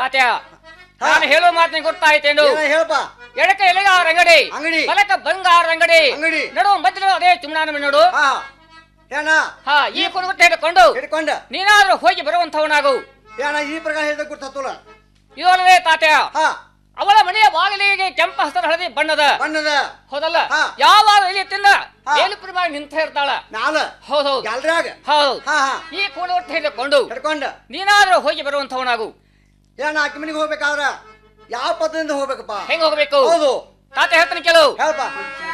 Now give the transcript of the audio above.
ತಾತ್ಯ ನಾನು ಹೇಳೋ ಮಾತಿನ ಗೊತ್ತಾಯ್ತೇನು ಏನ ಹೇಳಪ್ಪ ಎಡಕ ಎಲೆಗಾರ ಅಂಗಡಿ ಅಂಗಡಿ. ಬಲಕ ಬಂಗಾರ ಅಂಗಡಿ ಅಂಗಡಿ. ನಡು ಮಧ್ಯದ ಅದೇ ಚುಮ್ನಾನ ನೋಡು ಹಾ ಏನ ಹಾ ಈ ಕುರುಗುತ್ತ ಹಿಡ್ಕೊಂಡು ಹಿಡ್ಕೊಂಡ ನೀನಾದ್ರೂ ಹೋಗಿ ಬರುವಂತವನಾಗು ಏನ ಈ ಪ್ರಕಾರ ಹೇಳಿದ ಗುರ್ತತ್ತುಲ ಇದಲ್ಲದೆ ತಾತ್ಯ ಹಾ ಅವಳ ಮನೆಯ ಬಾಗಿಲಿಗೆ ಕೆಂಪ ಹಸ್ತರ ಹಳದಿ ಬಣ್ಣದ ಬಣ್ಣದ ಹೌದಲ್ಲ ಹಾ. ಯಾವಾಗ ಇಲ್ಲಿ ತಿಂದ ಹಾ. ಮೇಲು ಮಾಡಿ ನಿಂತ ಇರ್ತಾಳ ಮ್ಯಾಲ ಹೌದೌದು ಗ್ಯಾಲ್ರ್ಯಾಗ ಹೌದು ಹಾ ಹಾ ಈ ಕುರುಗುತ್ತ ಹಿಡ್ಕೊಂಡು ಹಿಡ್ಕೊಂಡ ನೀನಾದ್ರೂ ಹೋಗಿ ಬರುವಂತವನಾಗು ಏನ ಆಕಿ ಮನೆಗೆ ಹೋಗ್ಬೇಕಾದ್ರ ಯಾವ ಪದದಿಂದ ಹೋಗ್ಬೇಕಪ್ಪ ಹೆಂಗ್ ಹೋಗ್ಬೇಕು ಹೌದು ತಾತ ಹೇಳ್ತಾನೆ ಕೆಲವು ಹೇಳಪ್ಪ